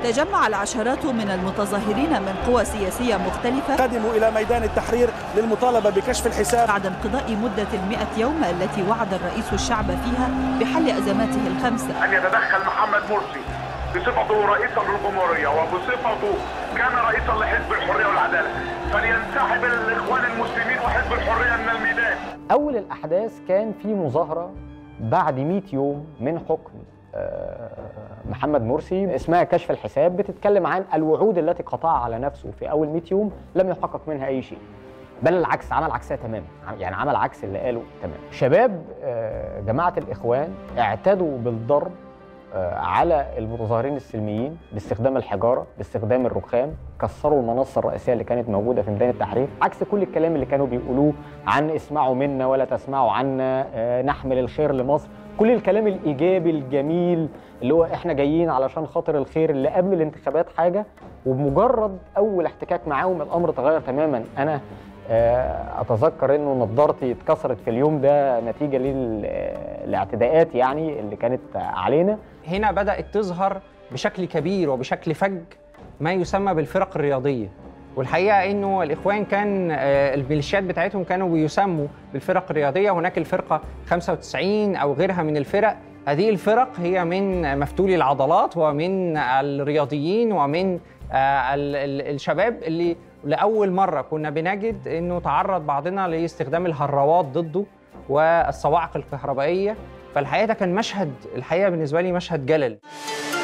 تجمع العشرات من المتظاهرين من قوى سياسية مختلفة قدموا إلى ميدان التحرير للمطالبة بكشف الحساب بعد انقضاء مدة المئة يوم التي وعد الرئيس الشعب فيها بحل أزماته الخمسة أن يتدخل محمد مرسي بصفته رئيسا للجمهورية وبصفته كان رئيسا لحزب الحرية والعدالة فلينسحب الإخوان المسلمين وحزب الحرية من الميدان أول الأحداث كان في مظاهرة بعد 100 يوم من حكم محمد مرسي اسمها كشف الحساب بتتكلم عن الوعود التي قطعها على نفسه في أول 100 يوم لم يحقق منها أي شيء بل العكس عمل عكسها تماما يعني عمل عكس اللي قاله تماما شباب جماعة الإخوان اعتدوا بالضرب على المتظاهرين السلميين باستخدام الحجاره باستخدام الرخام كسروا المنصه الرئيسيه اللي كانت موجوده في ميدان التحرير عكس كل الكلام اللي كانوا بيقولوه عن اسمعوا منا ولا تسمعوا عنا نحمل الخير لمصر كل الكلام الايجابي الجميل اللي هو احنا جايين علشان خاطر الخير اللي قبل الانتخابات حاجه وبمجرد اول احتكاك معاهم الامر تغير تماما انا اتذكر انه نظارتي اتكسرت في اليوم ده نتيجه للاعتداءات يعني اللي كانت علينا هنا بدات تظهر بشكل كبير وبشكل فج ما يسمى بالفرق الرياضيه والحقيقه انه الاخوان كان الميليشيات بتاعتهم كانوا بيسموا بالفرق الرياضيه هناك الفرقه 95 او غيرها من الفرق هذه الفرق هي من مفتولي العضلات ومن الرياضيين ومن الشباب اللي لاول مره كنا بنجد انه تعرض بعضنا لاستخدام الهراوات ضده والصواعق الكهربائيه فالحقيقه ده كان مشهد الحقيقه بالنسبه لي مشهد جلل